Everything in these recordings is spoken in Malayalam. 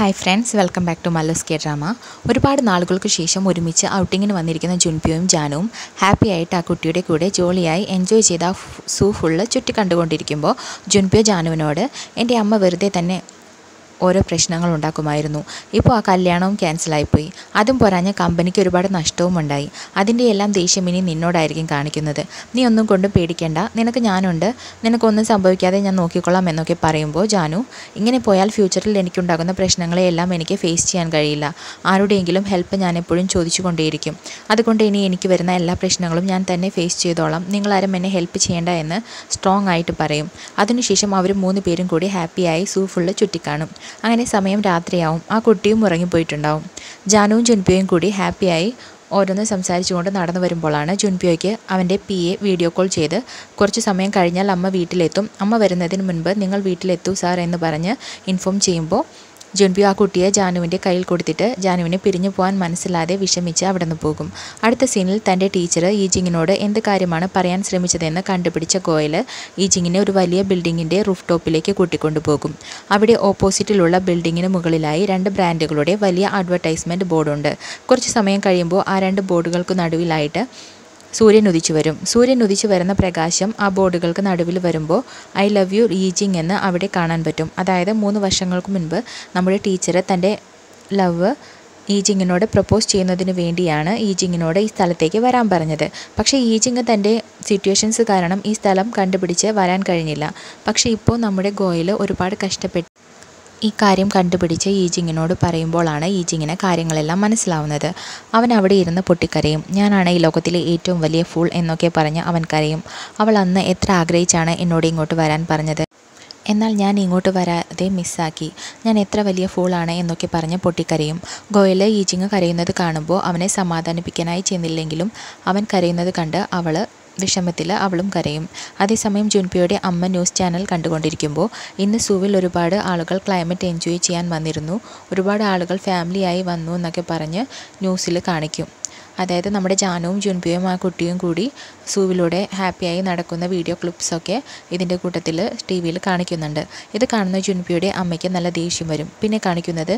hi friends welcome back to Mallus K drama ഒരുപാട് നാളുകൾക്ക് ശേഷം ഒരുമിച്ച് ഔട്ടിങ്ങിന് വന്നിരിക്കുന്ന ജുൻപിയും ജാനുവും ഹാപ്പി ആയിട്ട് ആ കുട്ടിയുടെ കൂടെ ജോളിയായി എൻജോയ് ചെയ്ത് ആ സൂ ഫുള്ള് ചുറ്റി കണ്ടുകൊണ്ടിരിക്കുമ്പോൾ ജുൻപിയോ ജാനുവിനോട് എൻ്റെ അമ്മ വെറുതെ തന്നെ ഓരോ പ്രശ്നങ്ങൾ ഉണ്ടാക്കുമായിരുന്നു ഇപ്പോൾ ആ കല്യാണവും ക്യാൻസലായിപ്പോയി അതും പോരാഞ്ഞ് കമ്പനിക്ക് ഒരുപാട് നഷ്ടവും ഉണ്ടായി അതിൻ്റെ എല്ലാം ദേഷ്യം ഇനി നിന്നോടായിരിക്കും കാണിക്കുന്നത് നീ ഒന്നും കൊണ്ടും പേടിക്കേണ്ട നിനക്ക് ഞാനുണ്ട് നിനക്കൊന്നും സംഭവിക്കാതെ ഞാൻ നോക്കിക്കൊള്ളാം എന്നൊക്കെ പറയുമ്പോൾ ജാനു ഇങ്ങനെ പോയാൽ ഫ്യൂച്ചറിൽ എനിക്കുണ്ടാകുന്ന പ്രശ്നങ്ങളെയെല്ലാം എനിക്ക് ഫേസ് ചെയ്യാൻ കഴിയില്ല ആരുടെയെങ്കിലും ഹെൽപ്പ് ഞാൻ എപ്പോഴും ചോദിച്ചു കൊണ്ടേയിരിക്കും അതുകൊണ്ട് ഇനി എനിക്ക് വരുന്ന എല്ലാ പ്രശ്നങ്ങളും ഞാൻ തന്നെ ഫേസ് ചെയ്തോളാം നിങ്ങളാരും എന്നെ ഹെൽപ്പ് ചെയ്യേണ്ട എന്ന് സ്ട്രോങ് ആയിട്ട് പറയും അതിനുശേഷം അവർ മൂന്ന് പേരും കൂടി ഹാപ്പിയായി സൂ ഫുള്ള് ചുറ്റിക്കാണും അങ്ങനെ സമയം രാത്രിയാവും ആ കുട്ടിയും ഉറങ്ങിപ്പോയിട്ടുണ്ടാവും ജാനുവും ജുൻപിയും കൂടി ഹാപ്പിയായി ഓരോന്ന് സംസാരിച്ചുകൊണ്ട് നടന്നു വരുമ്പോഴാണ് ജുൻപിയോയ്ക്ക് അവൻ്റെ പി എ വീഡിയോ കോൾ ചെയ്ത് കുറച്ച് സമയം കഴിഞ്ഞാൽ അമ്മ വീട്ടിലെത്തും അമ്മ വരുന്നതിന് മുൻപ് നിങ്ങൾ വീട്ടിലെത്തൂ സാർ എന്ന് പറഞ്ഞ് ഇൻഫോം ചെയ്യുമ്പോൾ ജുൻപിയോ ആ കുട്ടിയെ ജാനുവിൻ്റെ കയ്യിൽ കൊടുത്തിട്ട് ജാനുവിനെ പിരിഞ്ഞു പോകാൻ മനസ്സിലാതെ വിഷമിച്ച് അവിടെ നിന്ന് പോകും അടുത്ത സീനിൽ തൻ്റെ ടീച്ചർ ഈജിങ്ങിനോട് എന്ത് കാര്യമാണ് പറയാൻ ശ്രമിച്ചതെന്ന് കണ്ടുപിടിച്ച ഗോയൽ ഈജിങ്ങിനെ ഒരു വലിയ ബിൽഡിങ്ങിൻ്റെ റൂഫ് ടോപ്പിലേക്ക് കൂട്ടിക്കൊണ്ടുപോകും അവിടെ ഓപ്പോസിറ്റിലുള്ള ബിൽഡിങ്ങിന് മുകളിലായി രണ്ട് ബ്രാൻഡുകളുടെ വലിയ അഡ്വർടൈസ്മെൻറ്റ് ബോർഡുണ്ട് കുറച്ച് സമയം കഴിയുമ്പോൾ ആ രണ്ട് ബോർഡുകൾക്ക് നടുവിലായിട്ട് സൂര്യൻ ഉദിച്ചു വരും സൂര്യൻ ഉദിച്ചു വരുന്ന പ്രകാശം ആ ബോർഡുകൾക്ക് നടുവിൽ വരുമ്പോൾ ഐ ലവ് യു ഈജിങ് എന്ന് അവിടെ കാണാൻ പറ്റും അതായത് മൂന്ന് വർഷങ്ങൾക്ക് മുൻപ് നമ്മുടെ ടീച്ചർ തൻ്റെ ലവ് ഈജിങ്ങിനോട് പ്രപ്പോസ് ചെയ്യുന്നതിന് വേണ്ടിയാണ് ഈജിങ്ങിനോട് ഈ സ്ഥലത്തേക്ക് വരാൻ പറഞ്ഞത് പക്ഷേ ഈജിങ് തൻ്റെ സിറ്റുവേഷൻസ് കാരണം ഈ സ്ഥലം കണ്ടുപിടിച്ച് വരാൻ കഴിഞ്ഞില്ല പക്ഷേ ഇപ്പോൾ നമ്മുടെ ഗോയൽ ഒരുപാട് കഷ്ടപ്പെട്ട് ഈ കാര്യം കണ്ടുപിടിച്ച് ഈജിങ്ങിനോട് പറയുമ്പോഴാണ് ഈജിങ്ങിന് കാര്യങ്ങളെല്ലാം മനസ്സിലാവുന്നത് അവൻ അവിടെ ഇരുന്ന് പൊട്ടിക്കരയും ഞാനാണ് ഈ ലോകത്തിലെ ഏറ്റവും വലിയ ഫൂൾ എന്നൊക്കെ പറഞ്ഞ് അവൻ കരയും അവൾ അന്ന് എത്ര ആഗ്രഹിച്ചാണ് എന്നോട് ഇങ്ങോട്ട് വരാൻ പറഞ്ഞത് എന്നാൽ ഞാൻ ഇങ്ങോട്ട് വരാതെ മിസ്സാക്കി ഞാൻ എത്ര വലിയ ഫൂളാണ് എന്നൊക്കെ പറഞ്ഞ് പൊട്ടിക്കരയും ഗോയൽ ഈജിങ് കരയുന്നത് കാണുമ്പോൾ അവനെ സമാധാനിപ്പിക്കാനായി ചെന്നില്ലെങ്കിലും അവൻ കരയുന്നത് കണ്ട് അവൾ വിഷമത്തിൽ അവളും കരയും അതേസമയം ജുൻപിയുടെ അമ്മ ന്യൂസ് ചാനൽ കണ്ടുകൊണ്ടിരിക്കുമ്പോൾ ഇന്ന് സൂവിൽ ഒരുപാട് ആളുകൾ ക്ലൈമറ്റ് എൻജോയ് ചെയ്യാൻ വന്നിരുന്നു ഒരുപാട് ആളുകൾ ഫാമിലിയായി വന്നു എന്നൊക്കെ പറഞ്ഞ് ന്യൂസിൽ കാണിക്കും അതായത് നമ്മുടെ ജാനുവും ജുൻപിയും ആ കുട്ടിയും കൂടി സൂവിലൂടെ ഹാപ്പിയായി നടക്കുന്ന വീഡിയോ ക്ലിപ്സൊക്കെ ഇതിൻ്റെ കൂട്ടത്തിൽ ടി വിയിൽ കാണിക്കുന്നുണ്ട് ഇത് കാണുന്ന ജുൻപിയുടെ അമ്മയ്ക്ക് നല്ല ദേഷ്യം വരും പിന്നെ കാണിക്കുന്നത്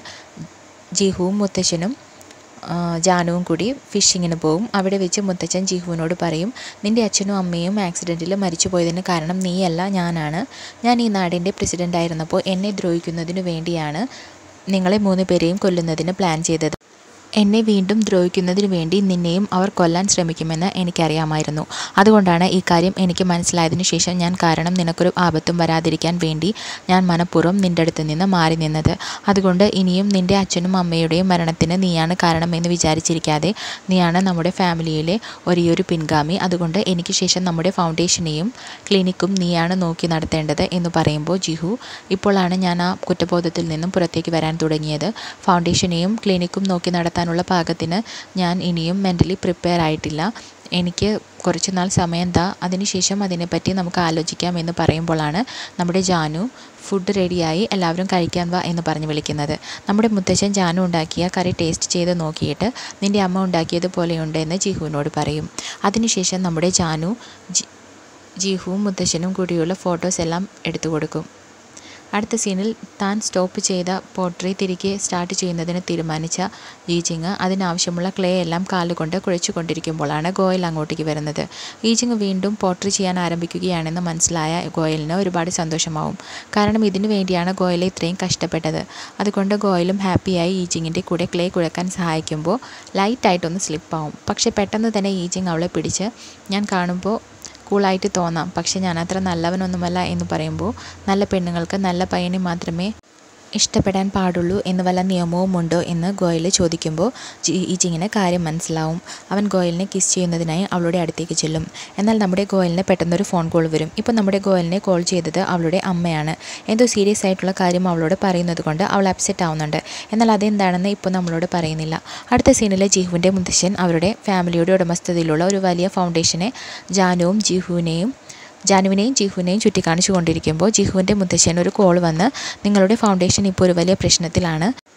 ജിഹുവും മുത്തശ്ശനും ജാനുവും കൂടി ഫിഷിങ്ങിന് പോവും അവിടെ വെച്ച് മുത്തച്ഛൻ ജിഹുവിനോട് പറയും നിൻ്റെ അച്ഛനും അമ്മയും ആക്സിഡൻറ്റിൽ മരിച്ചു പോയതിന് കാരണം നീയല്ല ഞാനാണ് ഞാൻ ഈ നാടിൻ്റെ പ്രസിഡൻ്റ് ആയിരുന്നപ്പോൾ എന്നെ ദ്രോഹിക്കുന്നതിനു വേണ്ടിയാണ് നിങ്ങളെ മൂന്ന് പേരെയും കൊല്ലുന്നതിന് പ്ലാൻ ചെയ്തത് എന്നെ വീണ്ടും ദ്രോഹിക്കുന്നതിന് വേണ്ടി നിന്നെയും അവർ കൊല്ലാൻ ശ്രമിക്കുമെന്ന് എനിക്കറിയാമായിരുന്നു അതുകൊണ്ടാണ് ഈ കാര്യം എനിക്ക് മനസ്സിലായതിനു ശേഷം ഞാൻ കാരണം നിനക്കൊരു ആപത്തും വരാതിരിക്കാൻ വേണ്ടി ഞാൻ മനഃപൂർവ്വം നിൻ്റെ അടുത്ത് നിന്ന് മാറി നിന്നത് അതുകൊണ്ട് ഇനിയും നിൻ്റെ അച്ഛനും അമ്മയുടെയും മരണത്തിന് നീയാണ് കാരണമെന്ന് വിചാരിച്ചിരിക്കാതെ നീയാണ് നമ്മുടെ ഫാമിലിയിലെ ഒരേയൊരു പിൻഗാമി അതുകൊണ്ട് എനിക്ക് ശേഷം നമ്മുടെ ഫൗണ്ടേഷനെയും ക്ലിനിക്കും നീയാണ് നോക്കി നടത്തേണ്ടത് എന്ന് പറയുമ്പോൾ ജിഹു ഇപ്പോഴാണ് ഞാൻ ആ കുറ്റബോധത്തിൽ നിന്നും പുറത്തേക്ക് വരാൻ തുടങ്ങിയത് ഫൗണ്ടേഷനെയും ക്ലിനിക്കും നോക്കി നടത്താൻ നടത്താനുള്ള പാകത്തിന് ഞാൻ ഇനിയും മെൻ്റലി പ്രിപ്പയർ ആയിട്ടില്ല എനിക്ക് കുറച്ച് നാൾ സമയം താ അതിനുശേഷം അതിനെപ്പറ്റി നമുക്ക് ആലോചിക്കാം എന്ന് പറയുമ്പോഴാണ് നമ്മുടെ ജാനു ഫുഡ് റെഡിയായി എല്ലാവരും കഴിക്കാൻ വാ എന്ന് പറഞ്ഞ് വിളിക്കുന്നത് നമ്മുടെ മുത്തശ്ശൻ ജാനു ഉണ്ടാക്കിയ കറി ടേസ്റ്റ് ചെയ്ത് നോക്കിയിട്ട് നിൻ്റെ അമ്മ ഉണ്ടാക്കിയതുപോലെയുണ്ട് എന്ന് ജിഹുവിനോട് പറയും അതിനുശേഷം നമ്മുടെ ജാനു ജി ജിഹുവും മുത്തശ്ശനും കൂടിയുള്ള ഫോട്ടോസ് എല്ലാം എടുത്തു കൊടുക്കും അടുത്ത സീനിൽ താൻ സ്റ്റോപ്പ് ചെയ്ത പോട്രി തിരികെ സ്റ്റാർട്ട് ചെയ്യുന്നതിന് തീരുമാനിച്ച ഈജിങ് അതിനാവശ്യമുള്ള ക്ലേ എല്ലാം കാലുകൊണ്ട് കുഴച്ചുകൊണ്ടിരിക്കുമ്പോഴാണ് ഗോയൽ അങ്ങോട്ടേക്ക് വരുന്നത് ഈജിങ് വീണ്ടും പോട്രി ചെയ്യാൻ ആരംഭിക്കുകയാണെന്ന് മനസ്സിലായ ഗോയലിന് ഒരുപാട് സന്തോഷമാവും കാരണം ഇതിനു വേണ്ടിയാണ് ഗോയലെ ഇത്രയും കഷ്ടപ്പെട്ടത് അതുകൊണ്ട് ഗോയലും ഹാപ്പിയായി ഈജിങ്ങിൻ്റെ കൂടെ ക്ലേ കുഴക്കാൻ സഹായിക്കുമ്പോൾ ലൈറ്റായിട്ടൊന്ന് സ്ലിപ്പാവും പക്ഷേ പെട്ടെന്ന് തന്നെ ഈജിങ് അവളെ പിടിച്ച് ഞാൻ കാണുമ്പോൾ കൂളായിട്ട് തോന്നാം പക്ഷെ ഞാൻ അത്ര നല്ലവനൊന്നുമല്ല എന്ന് പറയുമ്പോൾ നല്ല പെണ്ണുങ്ങൾക്ക് നല്ല പയ്യനെ മാത്രമേ ഇഷ്ടപ്പെടാൻ പാടുള്ളൂ എന്ന് വല്ല നിയമവുമുണ്ടോ എന്ന് ഗോയൽ ചോദിക്കുമ്പോൾ ഈ ജിങ്ങിന് കാര്യം മനസ്സിലാവും അവൻ ഗോയലിനെ കിസ് ചെയ്യുന്നതിനായി അവളുടെ അടുത്തേക്ക് ചെല്ലും എന്നാൽ നമ്മുടെ ഗോയലിന് പെട്ടെന്നൊരു ഫോൺ കോൾ വരും ഇപ്പോൾ നമ്മുടെ ഗോയലിനെ കോൾ ചെയ്തത് അവളുടെ അമ്മയാണ് എന്തോ സീരിയസ് ആയിട്ടുള്ള കാര്യം അവളോട് പറയുന്നത് കൊണ്ട് അവൾ അപ്സെറ്റ് ആവുന്നുണ്ട് എന്നാൽ അതെന്താണെന്ന് ഇപ്പോൾ നമ്മളോട് പറയുന്നില്ല അടുത്ത സീനിലെ ജിഹുവിൻ്റെ മുത്തശ്ശൻ അവരുടെ ഫാമിലിയുടെ ഉടമസ്ഥതയിലുള്ള ഒരു വലിയ ഫൗണ്ടേഷനെ ജാനുവും ജിഹുവിനെയും ജാനുവിനെയും ജിഹുവിനെയും ചുറ്റിക്കാണിച്ചു കൊണ്ടിരിക്കുമ്പോൾ ജിഹുവിൻ്റെ മുത്തശ്ശൻ ഒരു കോൾ വന്ന് നിങ്ങളുടെ ഫൗണ്ടേഷൻ ഇപ്പോൾ ഒരു വലിയ പ്രശ്നത്തിലാണ്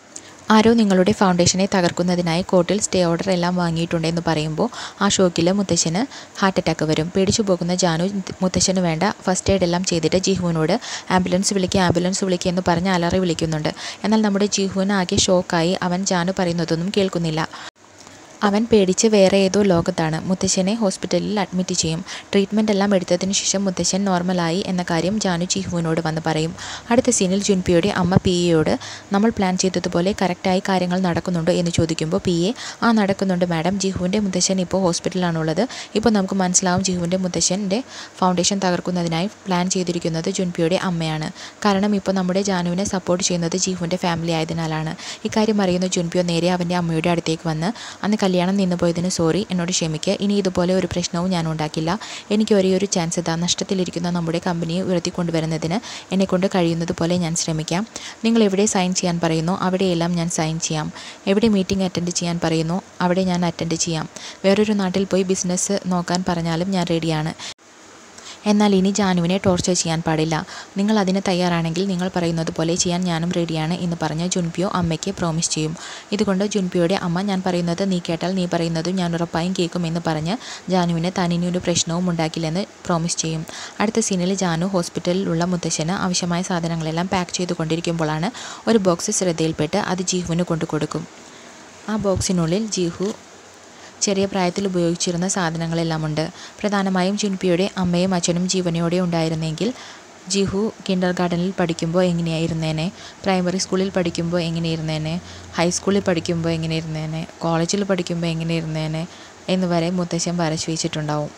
ആരോ നിങ്ങളുടെ ഫൗണ്ടേഷനെ തകർക്കുന്നതിനായി കോർട്ടിൽ സ്റ്റേ ഓർഡർ എല്ലാം വാങ്ങിയിട്ടുണ്ടെന്ന് പറയുമ്പോൾ ആ ഷോക്കിൽ മുത്തശ്ശന് ഹാർട്ട് അറ്റാക്ക് വരും പേടിച്ചു പോകുന്ന ജാനു മുത്തശ്ശന് വേണ്ട ഫസ്റ്റ് എയ്ഡ് എല്ലാം ചെയ്തിട്ട് ജിഹുവിനോട് ആംബുലൻസ് വിളിക്കുക ആംബുലൻസ് വിളിക്കുക എന്ന് പറഞ്ഞ് അലറി വിളിക്കുന്നുണ്ട് എന്നാൽ നമ്മുടെ ജിഹുവിന് ആകെ ഷോക്കായി അവൻ ജാനു പറയുന്നതൊന്നും കേൾക്കുന്നില്ല അവൻ പേടിച്ച് വേറെ ഏതോ ലോകത്താണ് മുത്തശ്ശനെ ഹോസ്പിറ്റലിൽ അഡ്മിറ്റ് ചെയ്യും ട്രീറ്റ്മെൻ്റ് എല്ലാം എടുത്തതിന് ശേഷം മുത്തശ്ശൻ നോർമലായി എന്ന കാര്യം ജാനു ജിഹുവിനോട് വന്ന് പറയും അടുത്ത സീനിൽ ജുൻപിയുടെ അമ്മ പി എയോട് നമ്മൾ പ്ലാൻ ചെയ്തതുപോലെ കറക്റ്റായി കാര്യങ്ങൾ നടക്കുന്നുണ്ടോ എന്ന് ചോദിക്കുമ്പോൾ പി എ ആ നടക്കുന്നുണ്ട് മാഡം ജിഹുവിൻ്റെ മുത്തശ്ശൻ ഇപ്പോൾ ഹോസ്പിറ്റലിലാണുള്ളത് ഇപ്പോൾ നമുക്ക് മനസ്സിലാവും ജിഹുവിൻ്റെ മുത്തശ്ശൻ്റെ ഫൗണ്ടേഷൻ തകർക്കുന്നതിനായി പ്ലാൻ ചെയ്തിരിക്കുന്നത് ജുൻപിയുടെ അമ്മയാണ് കാരണം ഇപ്പോൾ നമ്മുടെ ജാനുവിനെ സപ്പോർട്ട് ചെയ്യുന്നത് ജിഹുവിൻ്റെ ഫാമിലി ആയതിനാലാണ് ഇക്കാര്യം അറിയുന്ന ജുൻപിയോ നേരെ അവൻ്റെ അമ്മയുടെ അടുത്തേക്ക് വന്ന് അന്ന് കല്യാണം നിന്നുപോയതിന് സോറി എന്നോട് ക്ഷമിക്കുക ഇനി ഇതുപോലെ ഒരു പ്രശ്നവും ഞാൻ ഉണ്ടാക്കില്ല എനിക്ക് ഒരേ ഒരു ചാൻസ് ഇതാ നഷ്ടത്തിലിരിക്കുന്ന നമ്മുടെ കമ്പനിയെ ഉയർത്തിക്കൊണ്ടുവരുന്നതിന് എന്നെക്കൊണ്ട് കഴിയുന്നത് പോലെ ഞാൻ ശ്രമിക്കാം നിങ്ങൾ എവിടെ സൈൻ ചെയ്യാൻ പറയുന്നു അവിടെയെല്ലാം ഞാൻ സൈൻ ചെയ്യാം എവിടെ മീറ്റിംഗ് അറ്റൻഡ് ചെയ്യാൻ പറയുന്നു അവിടെ ഞാൻ അറ്റൻഡ് ചെയ്യാം വേറൊരു നാട്ടിൽ പോയി ബിസിനസ് നോക്കാൻ പറഞ്ഞാലും ഞാൻ റെഡിയാണ് എന്നാൽ ഇനി ജാനുവിനെ ടോർച്ചർ ചെയ്യാൻ പാടില്ല നിങ്ങൾ അതിന് തയ്യാറാണെങ്കിൽ നിങ്ങൾ പറയുന്നത് പോലെ ചെയ്യാൻ ഞാനും റെഡിയാണ് എന്ന് പറഞ്ഞ് ജുൻപിയോ അമ്മയ്ക്ക് പ്രോമിസ് ചെയ്യും ഇതുകൊണ്ട് ജുൻപിയോയുടെ അമ്മ ഞാൻ പറയുന്നത് നീ കേട്ടാൽ നീ പറയുന്നത് ഞാൻ ഉറപ്പായും കേൾക്കുമെന്ന് പറഞ്ഞ് ജാനുവിന് താൻ ഇനി ഒരു പ്രശ്നവും ഉണ്ടാക്കില്ലെന്ന് പ്രോമിസ് ചെയ്യും അടുത്ത സീനിൽ ജാനു ഹോസ്പിറ്റലിലുള്ള മുത്തശ്ശന് ആവശ്യമായ സാധനങ്ങളെല്ലാം പാക്ക് ചെയ്തുകൊണ്ടിരിക്കുമ്പോഴാണ് ഒരു ബോക്സ് ശ്രദ്ധയിൽപ്പെട്ട് അത് ജീഹുവിന് കൊണ്ടു കൊടുക്കും ആ ബോക്സിനുള്ളിൽ ജീഹു ചെറിയ പ്രായത്തിൽ ഉപയോഗിച്ചിരുന്ന സാധനങ്ങളെല്ലാം ഉണ്ട് പ്രധാനമായും ജുൻപിയുടെ അമ്മയും അച്ഛനും ജീവനോടെ ഉണ്ടായിരുന്നെങ്കിൽ ജിഹു കിൻഡർ ഗാർഡനിൽ പഠിക്കുമ്പോൾ എങ്ങനെയായിരുന്നേനെ പ്രൈമറി സ്കൂളിൽ പഠിക്കുമ്പോൾ എങ്ങനെയിരുന്നേനെ ഹൈസ്കൂളിൽ പഠിക്കുമ്പോൾ എങ്ങനെയിരുന്നേനെ കോളേജിൽ പഠിക്കുമ്പോൾ എങ്ങനെയിരുന്നേനെ എന്ന് വരെ മുത്തശ്ശൻ വരച്ചു വെച്ചിട്ടുണ്ടാവും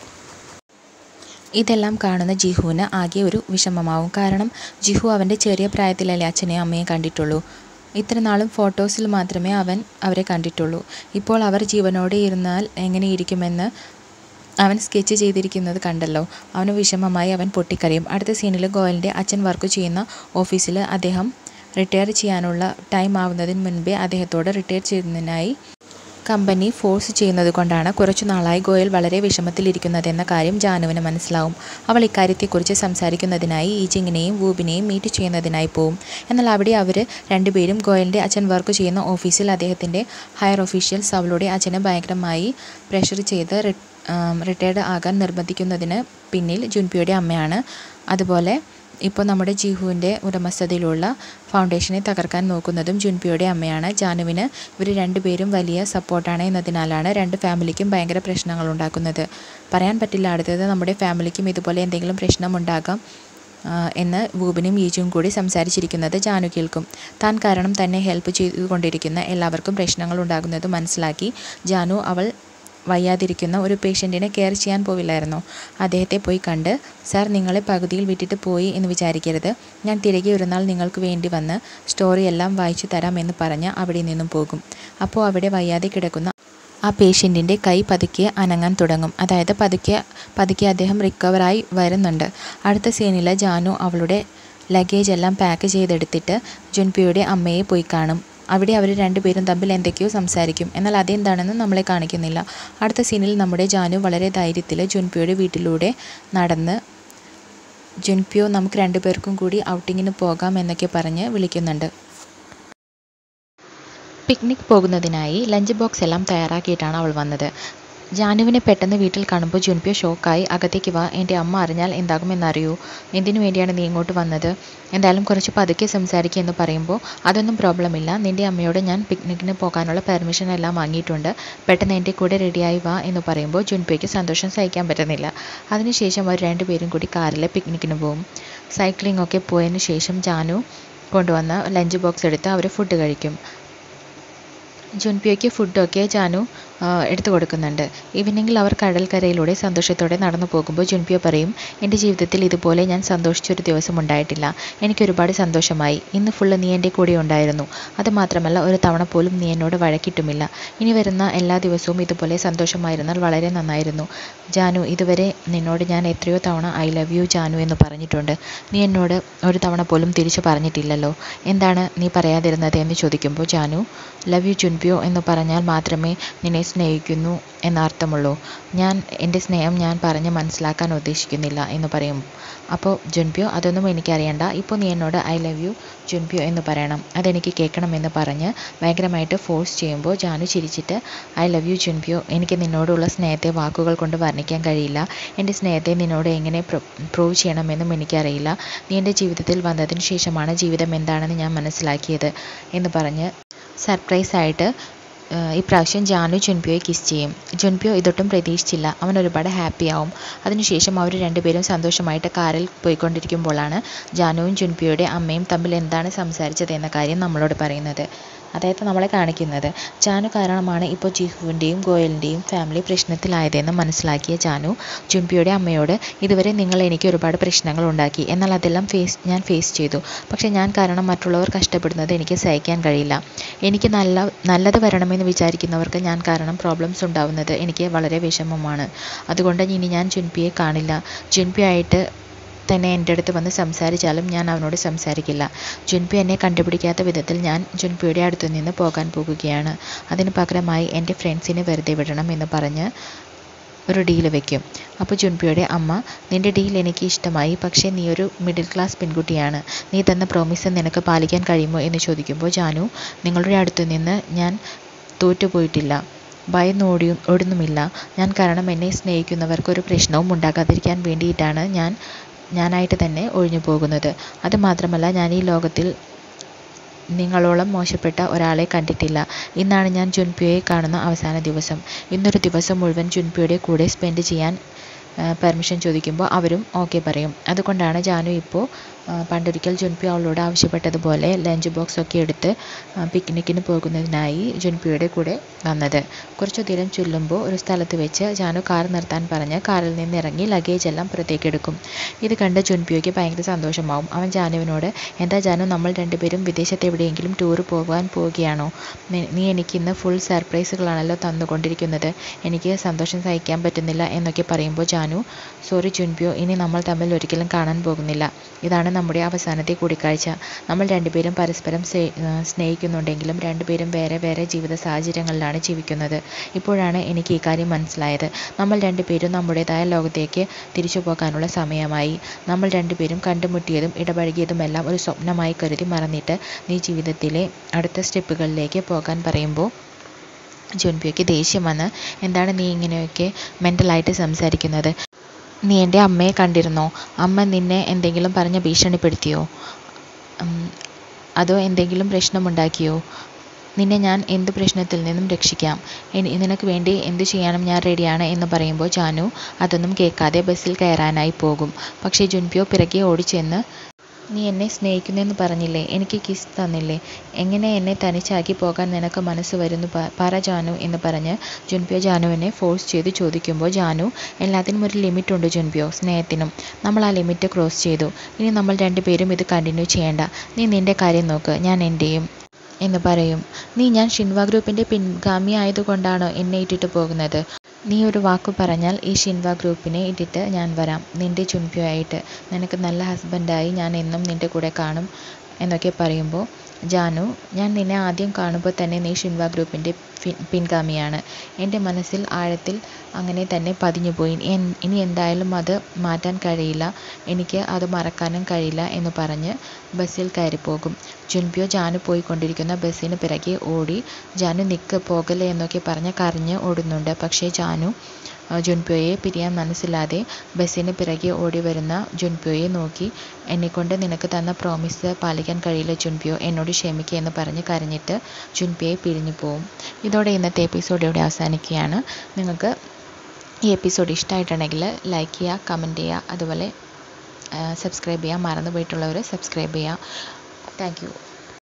ഇതെല്ലാം കാണുന്ന ജിഹുവിന് ആകെ ഒരു വിഷമമാവും കാരണം ജിഹു അവൻ്റെ ചെറിയ പ്രായത്തിലല്ലേ അച്ഛനെയും അമ്മയും കണ്ടിട്ടുള്ളൂ ഇത്ര നാളും ഫോട്ടോസിൽ മാത്രമേ അവൻ അവരെ കണ്ടിട്ടുള്ളൂ ഇപ്പോൾ അവർ ജീവനോടെ ഇരുന്നാൽ എങ്ങനെയിരിക്കുമെന്ന് അവൻ സ്കെച്ച് ചെയ്തിരിക്കുന്നത് കണ്ടല്ലോ അവന് വിഷമമായി അവൻ പൊട്ടിക്കരയും അടുത്ത സീനിൽ ഗോയലിൻ്റെ അച്ഛൻ വർക്ക് ചെയ്യുന്ന ഓഫീസിൽ അദ്ദേഹം റിട്ടയർ ചെയ്യാനുള്ള ടൈം ആവുന്നതിന് മുൻപേ അദ്ദേഹത്തോട് റിട്ടയർ ചെയ്യുന്നതിനായി കമ്പനി ഫോഴ്സ് ചെയ്യുന്നത് കൊണ്ടാണ് കുറച്ചു നാളായി ഗോയൽ വളരെ വിഷമത്തിലിരിക്കുന്നതെന്ന കാര്യം ജാനുവിന് മനസ്സിലാവും അവൾ ഇക്കാര്യത്തെക്കുറിച്ച് സംസാരിക്കുന്നതിനായി ഈജിങ്ങിനെയും വൂബിനെയും മീറ്റ് ചെയ്യുന്നതിനായി പോവും എന്നാൽ അവിടെ അവർ രണ്ടുപേരും ഗോയലിൻ്റെ അച്ഛൻ വർക്ക് ചെയ്യുന്ന ഓഫീസിൽ അദ്ദേഹത്തിൻ്റെ ഹയർ ഒഫീഷ്യൽസ് അവളുടെ അച്ഛനെ ഭയങ്കരമായി പ്രഷർ ചെയ്ത് റിട്ടയർഡ് ആകാൻ നിർബന്ധിക്കുന്നതിന് പിന്നിൽ ജുൻപിയുടെ അമ്മയാണ് അതുപോലെ ഇപ്പോൾ നമ്മുടെ ജിഹുവിൻ്റെ ഉടമസ്ഥതയിലുള്ള ഫൗണ്ടേഷനെ തകർക്കാൻ നോക്കുന്നതും ജുൻപിയുടെ അമ്മയാണ് ജാനുവിന് ഇവർ രണ്ടുപേരും വലിയ സപ്പോർട്ടാണ് എന്നതിനാലാണ് രണ്ട് ഫാമിലിക്കും ഭയങ്കര പ്രശ്നങ്ങൾ ഉണ്ടാക്കുന്നത് പറയാൻ പറ്റില്ല അടുത്തത് നമ്മുടെ ഫാമിലിക്കും ഇതുപോലെ എന്തെങ്കിലും പ്രശ്നമുണ്ടാകാം ആ, എന്ന് വൂബിനും ഈജും കൂടി സംസാരിച്ചിരിക്കുന്നത് ജാനു കേൾക്കും താൻ കാരണം തന്നെ ഹെൽപ്പ് ചെയ്തുകൊണ്ടിരിക്കുന്ന എല്ലാവർക്കും പ്രശ്നങ്ങൾ ഉണ്ടാകുന്നത് മനസ്സിലാക്കി ജാനു അവൾ വയ്യാതിരിക്കുന്ന ഒരു പേഷ്യൻറ്റിനെ കെയർ ചെയ്യാൻ പോവില്ലായിരുന്നോ അദ്ദേഹത്തെ പോയി കണ്ട് സാർ നിങ്ങളെ പകുതിയിൽ വിട്ടിട്ട് പോയി എന്ന് വിചാരിക്കരുത് ഞാൻ തിരികെ ഒരു നാൾ നിങ്ങൾക്ക് വേണ്ടി വന്ന് സ്റ്റോറി എല്ലാം വായിച്ചു തരാം എന്ന് പറഞ്ഞ് അവിടെ നിന്നും പോകും അപ്പോൾ അവിടെ വയ്യാതെ കിടക്കുന്ന ആ പേഷ്യൻറ്റിൻ്റെ കൈ പതുക്കെ അനങ്ങാൻ തുടങ്ങും അതായത് പതുക്കെ പതുക്കെ അദ്ദേഹം റിക്കവറായി വരുന്നുണ്ട് അടുത്ത സീനിൽ ജാനു അവളുടെ ലഗേജ് എല്ലാം പാക്ക് ചെയ്തെടുത്തിട്ട് ജുൻപിയുടെ അമ്മയെ പോയി കാണും അവിടെ അവർ രണ്ടുപേരും തമ്മിൽ എന്തൊക്കെയോ സംസാരിക്കും എന്നാൽ അതെന്താണെന്ന് നമ്മളെ കാണിക്കുന്നില്ല അടുത്ത സീനിൽ നമ്മുടെ ജാനു വളരെ ധൈര്യത്തിൽ ജുൻപിയുടെ വീട്ടിലൂടെ നടന്ന് ജുൻപിയോ നമുക്ക് രണ്ടുപേർക്കും കൂടി ഔട്ടിങ്ങിന് പോകാം എന്നൊക്കെ പറഞ്ഞ് വിളിക്കുന്നുണ്ട് പിക്നിക് പോകുന്നതിനായി ലഞ്ച് ബോക്സ് എല്ലാം തയ്യാറാക്കിയിട്ടാണ് അവൾ വന്നത് ജാനുവിനെ പെട്ടെന്ന് വീട്ടിൽ കാണുമ്പോൾ ജുൻപിയോ ഷോക്കായി അകത്തേക്ക് വാ എൻ്റെ അമ്മ അറിഞ്ഞാൽ എന്താകുമെന്നറിയൂ എന്തിനു വേണ്ടിയാണ് നീ ഇങ്ങോട്ട് വന്നത് എന്തായാലും കുറച്ച് പതുക്കെ സംസാരിക്കുക എന്ന് പറയുമ്പോൾ അതൊന്നും പ്രോബ്ലം ഇല്ല നിൻ്റെ അമ്മയോട് ഞാൻ പിക്നിക്കിന് പോകാനുള്ള പെർമിഷൻ എല്ലാം വാങ്ങിയിട്ടുണ്ട് പെട്ടെന്ന് എൻ്റെ കൂടെ റെഡിയായി വാ എന്ന് പറയുമ്പോൾ ജുൻപിയോയ്ക്ക് സന്തോഷം സഹിക്കാൻ പറ്റുന്നില്ല അതിനുശേഷം അവർ രണ്ടുപേരും കൂടി കാറിൽ പിക്നിക്കിന് പോകും സൈക്ലിംഗ് ഒക്കെ പോയതിന് ശേഷം ജാനു കൊണ്ടുവന്ന ലഞ്ച് ബോക്സ് എടുത്ത് അവർ ഫുഡ് കഴിക്കും ജുൻപിയോയ്ക്ക് ഫുഡൊക്കെ ജാനു ആ, എടുത്തു കൊടുക്കുന്നുണ്ട് ഈവനിങ്ങിൽ അവർ കടൽക്കരയിലൂടെ സന്തോഷത്തോടെ നടന്നു പോകുമ്പോൾ ജുൻപിയോ പറയും എൻ്റെ ജീവിതത്തിൽ ഇതുപോലെ ഞാൻ സന്തോഷിച്ചൊരു ദിവസം ഉണ്ടായിട്ടില്ല എനിക്ക് ഒരുപാട് സന്തോഷമായി ഇന്ന് ഫുള്ള് നീ എൻ്റെ കൂടെ ഉണ്ടായിരുന്നു അതുമാത്രമല്ല ഒരു തവണ പോലും നീ എന്നോട് വഴക്കിട്ടുമില്ല ഇനി വരുന്ന എല്ലാ ദിവസവും ഇതുപോലെ സന്തോഷമായിരുന്നാൽ വളരെ നന്നായിരുന്നു ജാനു ഇതുവരെ നിന്നോട് ഞാൻ എത്രയോ തവണ ഐ ലവ് യു ജാനു എന്ന് പറഞ്ഞിട്ടുണ്ട് നീ എന്നോട് ഒരു തവണ പോലും തിരിച്ചു പറഞ്ഞിട്ടില്ലല്ലോ എന്താണ് നീ പറയാതിരുന്നത് എന്ന് ചോദിക്കുമ്പോൾ ജാനു ലവ് യു ജുൻപിയോ എന്ന് പറഞ്ഞാൽ മാത്രമേ നിന്നെ സ്നേഹിക്കുന്നു എന്ന അർത്ഥമുള്ളൂ ഞാൻ എൻ്റെ സ്നേഹം ഞാൻ പറഞ്ഞ് മനസ്സിലാക്കാൻ ഉദ്ദേശിക്കുന്നില്ല എന്ന് പറയും അപ്പോൾ ജുൻപിയോ അതൊന്നും എനിക്കറിയണ്ട ഇപ്പോൾ നീ എന്നോട് ഐ ലവ് യു ജുൻപിയോ എന്ന് പറയണം അതെനിക്ക് കേൾക്കണമെന്ന് പറഞ്ഞ് ഭയങ്കരമായിട്ട് ഫോഴ്സ് ചെയ്യുമ്പോൾ ജാനു ചിരിച്ചിട്ട് ഐ ലവ് യു ജുൻപിയോ എനിക്ക് നിന്നോടുള്ള സ്നേഹത്തെ വാക്കുകൾ കൊണ്ട് വർണ്ണിക്കാൻ കഴിയില്ല എൻ്റെ സ്നേഹത്തെ നിന്നോട് എങ്ങനെ പ്രൂവ് ചെയ്യണമെന്നും എനിക്കറിയില്ല നീ എൻ്റെ ജീവിതത്തിൽ വന്നതിന് ശേഷമാണ് ജീവിതം എന്താണെന്ന് ഞാൻ മനസ്സിലാക്കിയത് എന്ന് പറഞ്ഞ് സർപ്രൈസായിട്ട് ഇപ്രാവശ്യം ജാനു ജുൻപിയോയെ കിസ് ചെയ്യും ജുൻപിയോ ഇതൊട്ടും പ്രതീക്ഷിച്ചില്ല അവൻ ഒരുപാട് ഹാപ്പിയാവും അതിനുശേഷം അവർ രണ്ടുപേരും സന്തോഷമായിട്ട് കാറിൽ പോയിക്കൊണ്ടിരിക്കുമ്പോഴാണ് ജാനുവും ജുൻപിയോയുടെ അമ്മയും തമ്മിൽ എന്താണ് സംസാരിച്ചത് എന്ന കാര്യം നമ്മളോട് പറയുന്നത് അതായത് നമ്മളെ കാണിക്കുന്നത് ജാനു കാരണമാണ് ഇപ്പോൾ ജിഹുവിൻ്റെയും ഗോയലിൻ്റെയും ഫാമിലി പ്രശ്നത്തിലായതെന്ന് മനസ്സിലാക്കിയ ജാനു ജുൻപിയുടെ അമ്മയോട് ഇതുവരെ നിങ്ങൾ എനിക്ക് ഒരുപാട് പ്രശ്നങ്ങൾ ഉണ്ടാക്കി എന്നാൽ അതെല്ലാം ഫേസ് ഞാൻ ഫേസ് ചെയ്തു പക്ഷേ ഞാൻ കാരണം മറ്റുള്ളവർ കഷ്ടപ്പെടുന്നത് എനിക്ക് സഹിക്കാൻ കഴിയില്ല എനിക്ക് നല്ല നല്ലത് വരണമെന്ന് വിചാരിക്കുന്നവർക്ക് ഞാൻ കാരണം പ്രോബ്ലംസ് ഉണ്ടാവുന്നത് എനിക്ക് വളരെ വിഷമമാണ് അതുകൊണ്ട് ഇനി ഞാൻ ജുൻപിയെ കാണില്ല ജുൻപിയായിട്ട് തന്നെ എൻ്റെ അടുത്ത് വന്ന് സംസാരിച്ചാലും ഞാൻ അവനോട് സംസാരിക്കില്ല ജുൻപി എന്നെ കണ്ടുപിടിക്കാത്ത വിധത്തിൽ ഞാൻ ജുൻപിയുടെ അടുത്തു നിന്ന് പോകാൻ പോകുകയാണ് അതിന് പകരമായി എൻ്റെ ഫ്രണ്ട്സിനെ വെറുതെ വിടണം എന്ന് പറഞ്ഞ് ഒരു ഡീൽ വെക്കും അപ്പോൾ ജുൻപിയുടെ അമ്മ നിൻ്റെ ഡീൽ എനിക്ക് ഇഷ്ടമായി പക്ഷേ നീ ഒരു മിഡിൽ ക്ലാസ് പെൺകുട്ടിയാണ് നീ തന്ന പ്രോമിസ് നിനക്ക് പാലിക്കാൻ കഴിയുമോ എന്ന് ചോദിക്കുമ്പോൾ ജാനു നിങ്ങളുടെ അടുത്തു നിന്ന് ഞാൻ തോറ്റുപോയിട്ടില്ല ഭയന്ന് ഓടി ഓടുന്നുമില്ല ഞാൻ കാരണം എന്നെ സ്നേഹിക്കുന്നവർക്ക് ഒരു പ്രശ്നവും ഉണ്ടാകാതിരിക്കാൻ വേണ്ടിയിട്ടാണ് ഞാൻ ഞാനായിട്ട് തന്നെ ഒഴിഞ്ഞു പോകുന്നത് അതുമാത്രമല്ല ഞാൻ ഈ ലോകത്തിൽ നിങ്ങളോളം മോശപ്പെട്ട ഒരാളെ കണ്ടിട്ടില്ല ഇന്നാണ് ഞാൻ ജുൻപിയോയെ കാണുന്ന അവസാന ദിവസം ഇന്നൊരു ദിവസം മുഴുവൻ ജുൻപിയുടെ കൂടെ സ്പെൻഡ് ചെയ്യാൻ പെർമിഷൻ ചോദിക്കുമ്പോൾ അവരും ഓക്കെ പറയും അതുകൊണ്ടാണ് ജാനു ഇപ്പോൾ പണ്ടൊരിക്കൽ ജുൻപി അവളോട് ആവശ്യപ്പെട്ടതുപോലെ ലഞ്ച് ബോക്സ് ഒക്കെ എടുത്ത് പിക്നിക്കിന് പോകുന്നതിനായി ജുൻപിയുടെ കൂടെ വന്നത് കുറച്ചു ദൂരം ചെല്ലുമ്പോൾ ഒരു സ്ഥലത്ത് വെച്ച് ജാനു കാർ നിർത്താൻ പറഞ്ഞ് കാറിൽ നിന്ന് ഇറങ്ങി ലഗേജ് എല്ലാം പുറത്തേക്ക് എടുക്കും ഇത് കണ്ട് ജുൻപിയോയ്ക്ക് ഭയങ്കര സന്തോഷമാവും അവൻ ജാനുവിനോട് എന്താ ജാനു നമ്മൾ രണ്ടുപേരും വിദേശത്ത് എവിടെയെങ്കിലും ടൂർ പോകാൻ പോവുകയാണോ നീ എനിക്ക് ഇന്ന് ഫുൾ സർപ്രൈസുകളാണല്ലോ തന്നുകൊണ്ടിരിക്കുന്നത് എനിക്ക് സന്തോഷം സഹിക്കാൻ പറ്റുന്നില്ല എന്നൊക്കെ പറയുമ്പോൾ ജാനു സോറി ജുൻപിയോ ഇനി നമ്മൾ തമ്മിൽ ഒരിക്കലും കാണാൻ പോകുന്നില്ല ഇതാണ് നമ്മുടെ അവസാനത്തെ കൂടിക്കാഴ്ച നമ്മൾ രണ്ടുപേരും പരസ്പരം സ്നേഹിക്കുന്നുണ്ടെങ്കിലും രണ്ടുപേരും വേറെ വേറെ ജീവിത സാഹചര്യങ്ങളിലാണ് ജീവിക്കുന്നത് ഇപ്പോഴാണ് എനിക്ക് ഈ കാര്യം മനസ്സിലായത് നമ്മൾ രണ്ടുപേരും നമ്മുടേതായ ലോകത്തേക്ക് തിരിച്ചു പോകാനുള്ള സമയമായി നമ്മൾ രണ്ടുപേരും കണ്ടുമുട്ടിയതും ഇടപഴകിയതുമെല്ലാം ഒരു സ്വപ്നമായി കരുതി മറന്നിട്ട് നീ ജീവിതത്തിലെ അടുത്ത സ്റ്റെപ്പുകളിലേക്ക് പോകാൻ പറയുമ്പോൾ ജുൻപിയോയ്ക്ക് ദേഷ്യം വന്ന് എന്താണ് നീ ഇങ്ങനെയൊക്കെ മെൻ്റലായിട്ട് സംസാരിക്കുന്നത് നീ എൻ്റെ അമ്മയെ കണ്ടിരുന്നോ അമ്മ നിന്നെ എന്തെങ്കിലും പറഞ്ഞ് ഭീഷണിപ്പെടുത്തിയോ അതോ എന്തെങ്കിലും പ്രശ്നമുണ്ടാക്കിയോ നിന്നെ ഞാൻ എന്ത് പ്രശ്നത്തിൽ നിന്നും രക്ഷിക്കാം നിനക്ക് വേണ്ടി എന്ത് ചെയ്യാനും ഞാൻ റെഡിയാണ് എന്ന് പറയുമ്പോൾ ജാനു അതൊന്നും കേൾക്കാതെ ബസ്സിൽ കയറാനായി പോകും പക്ഷേ ജുൻപിയോ പിറകെ ഓടിച്ചെന്ന് നീ എന്നെ സ്നേഹിക്കുന്നെന്ന് പറഞ്ഞില്ലേ എനിക്ക് കിസ് തന്നില്ലേ എങ്ങനെ എന്നെ തനിച്ചാക്കി പോകാൻ നിനക്ക് മനസ്സ് വരുന്നു പറ ജാനു എന്ന് പറഞ്ഞ് ജുൻപിയോ ജാനുവിനെ ഫോഴ്സ് ചെയ്ത് ചോദിക്കുമ്പോൾ ജാനു എല്ലാത്തിനും ഒരു ലിമിറ്റ് ഉണ്ട് ജുൻപിയോ സ്നേഹത്തിനും നമ്മൾ ആ ലിമിറ്റ് ക്രോസ് ചെയ്തു ഇനി നമ്മൾ രണ്ടുപേരും ഇത് കണ്ടിന്യൂ ചെയ്യേണ്ട നീ നിൻ്റെ കാര്യം നോക്ക് ഞാൻ എൻ്റെയും എന്ന് പറയും നീ ഞാൻ ഷിൻവ ഗ്രൂപ്പിൻ്റെ പിൻഗാമി ആയതുകൊണ്ടാണോ എന്നെ ഇട്ടിട്ട് പോകുന്നത് നീ ഒരു വാക്ക് പറഞ്ഞാൽ ഈ ഷിൻവ ഗ്രൂപ്പിനെ ഇട്ടിട്ട് ഞാൻ വരാം നിൻ്റെ ചുൻപ്യോ ആയിട്ട് നിനക്ക് നല്ല ഹസ്ബൻഡായി ഞാൻ എന്നും നിൻ്റെ കൂടെ കാണും എന്നൊക്കെ പറയുമ്പോൾ ജാനു ഞാൻ നിന്നെ ആദ്യം കാണുമ്പോൾ തന്നെ നീ ഷിൻവ ഗ്രൂപ്പിൻ്റെ പിൻഗാമിയാണ് എൻ്റെ മനസ്സിൽ ആഴത്തിൽ അങ്ങനെ തന്നെ പതിഞ്ഞുപോയി ഇനി എന്തായാലും അത് മാറ്റാൻ കഴിയില്ല എനിക്ക് അത് മറക്കാനും കഴിയില്ല എന്ന് പറഞ്ഞ് ബസ്സിൽ കയറിപ്പോകും ജുൻപിയോ ജാനു പോയിക്കൊണ്ടിരിക്കുന്ന ബസ്സിന് പിറകെ ഓടി ജാനു നിൽക്ക് പോകല്ലേ എന്നൊക്കെ പറഞ്ഞ് കരഞ്ഞ് ഓടുന്നുണ്ട് പക്ഷേ ജാനു ജുൻപിയോയെ പിരിയാൻ മനസ്സില്ലാതെ ബസ്സിന് പിറകെ ഓടി വരുന്ന ജുൻപിയോയെ നോക്കി എന്നെക്കൊണ്ട് നിനക്ക് തന്ന പ്രോമിസ് പാലിക്കാൻ കഴിയില്ല ജുൻപിയോ എന്നോട് ക്ഷമിക്കുക എന്ന് പറഞ്ഞ് കരഞ്ഞിട്ട് ജുൻപിയോയെ പിരിഞ്ഞു പോവും ഇതോടെ ഇന്നത്തെ എപ്പിസോഡ് ഇവിടെ അവസാനിക്കുകയാണ് നിങ്ങൾക്ക് ഈ എപ്പിസോഡ് ഇഷ്ടമായിട്ടുണ്ടെങ്കിൽ ലൈക്ക് ചെയ്യുക കമൻറ്റ് ചെയ്യുക അതുപോലെ സബ്സ്ക്രൈബ് ചെയ്യുക മറന്നു പോയിട്ടുള്ളവർ സബ്സ്ക്രൈബ് ചെയ്യുക താങ്ക് യു